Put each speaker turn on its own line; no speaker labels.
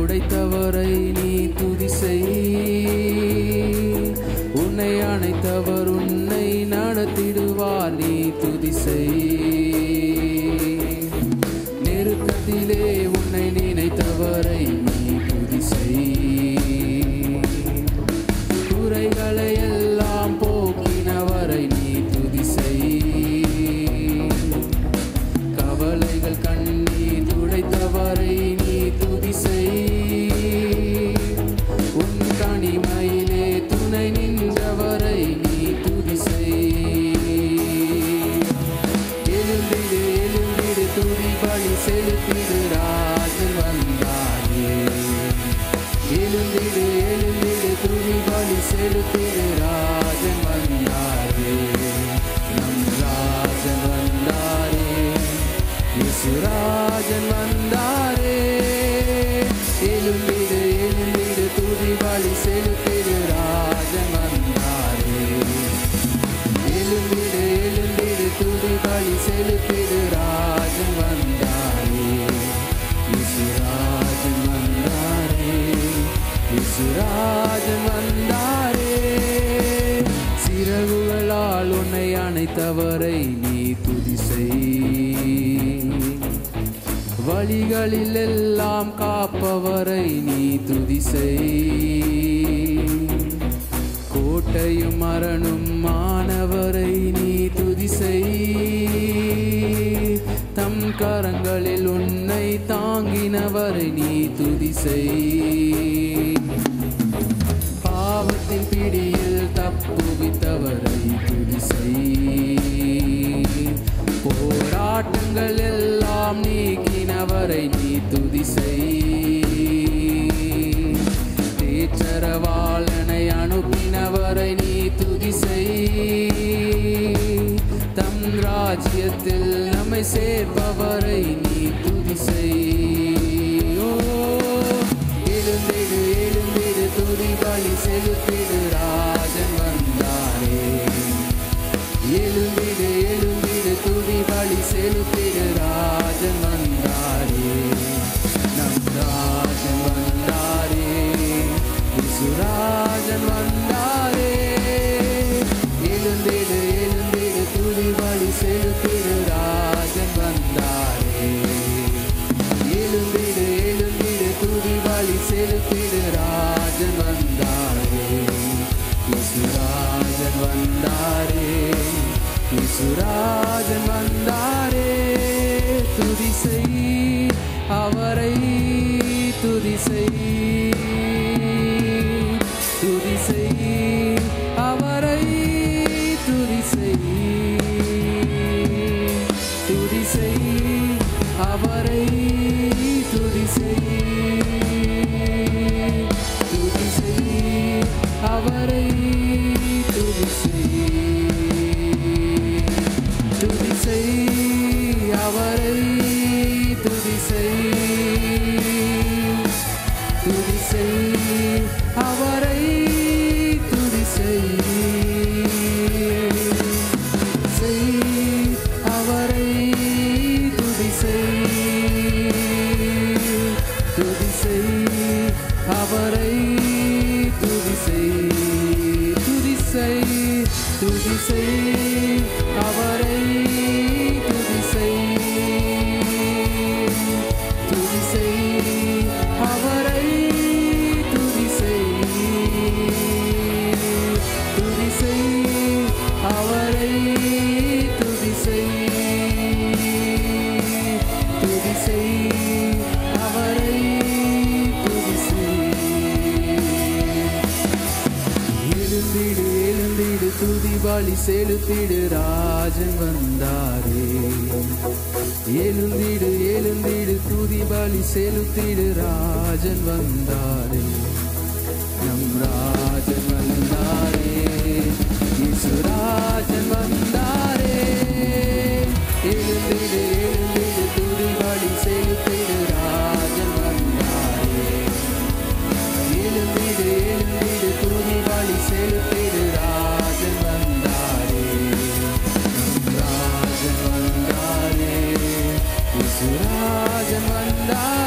துடைத்தவரை நீ துதி செய் உன்னை அணைத்தவர் உன்னை நடத்திடுவார் நீ துதி செய் நெருக்கத்திலே உன்னை நினைத்தவரை நீ துதி செய் குறைகளை எல்லாம் போக்கினவரை நீ துதி செய் கவலைகள் கண்ணீர் துடைத்தவரை நீ துதி செய் உன் தனிமையிலே துணை நின்றவரை நீ துதி செய் எழுந்திடு எழுந்திடு துதி பலி செலுத்திடு ராஜன் வந்தாயே எழுந்திடு எழுந்திடு துதி பலி செலுத்திடு ராஜன் வந்தாரே நம் ராஜன் வந்தாரே இசுராஜன் வந்தாரே எழுந்திடு எழுந்திடு துதி பலி செலுத்திடு ராஜன் வந்தாரே எழுந்திடு எழுந்திடு துதி பலி செலுத்திடு ராஜன் வந்தாரே இசுராஜன் வந்தாரே இசுராஜன் வந்தாரே சிறகுகளால் உன்னை அணைத்தவரை நீ துதி செய் வழிகளில் எல்லாம் காப்பவரை நீ துதி செய் கோட்டையும் மரணும் மாணவரை நீ துதி செய் தம் கரங்களில் உன்னை தாங்கினவரை நீ துதி செய் பாவத்தின் பிடியில் தப்புவித்தவரை துதி செய் போராட்டங்கள் எல்லாம் நீக்கினவரை நீ துதி செய் தேச்சரவாளனை அனுப்பினவரை நீ துதி செய் தம் ராஜ்யத்தில் நம்மை சேர்ப்பவரை நீ துதி செய் ஓ, எழுந்திடு எழுந்திடு துதி பலி செலுத்திடு ராஜன் வந்தாரே எழுந்திடு எழுந்திடு துதி பலி செலுத்திடு ராஜன் வந்தாரே நம் ராஜன் வந்தாரே இசுராஜன் வந்தாரே எழுந்திடு எழுந்திடு துதி பலி செலுத்திடு ராஜன் வந்தாரே எழுந்திடு எழுந்திடு துதி பலி செலுத்திடு ராஜன் வந்தாரே இசுராஜன் வந்தாரே இசுராஜன் வந்தாரே துதி செய் அவரை துதி செய் துதி செய் அவரை துதி செய் துதி செய் அவரை துதி செய் துதி செய் அவரை துதி செய் துதி செய் அவரை துதி செய் துதி செய் அவரை துதி செய் செய் அவரை துதி செய் துதி செய் அவரை துதி செய் துதி செய் துதி செய் அவரை துதி செய் துதி செய் அவரை துதி செய் துதி செய் அவரை துதி செய் துதி செய் அவரை துதி செய் எழுந்திடு எழுந்திடு துதி பலி செலுத்திடு ராஜன் வந்தாரே எழுந்திடு எழுந்திடு துதி பலி செலுத்திடு ராஜன் வந்தாரே நம் ராஜன் வந்தாரே இசுராஜன் வந்தாரே எழுந்திடு எழுந்திடு துதி பலி செலுத்திடு ராஜன் வந்தாரே எழுந்திடு எழுந்திடு துதி பலி செலுத்திடு ராஜன் வந்தாரே நம் ராஜன் வந்தாரே இசுராஜன் வந்தாரே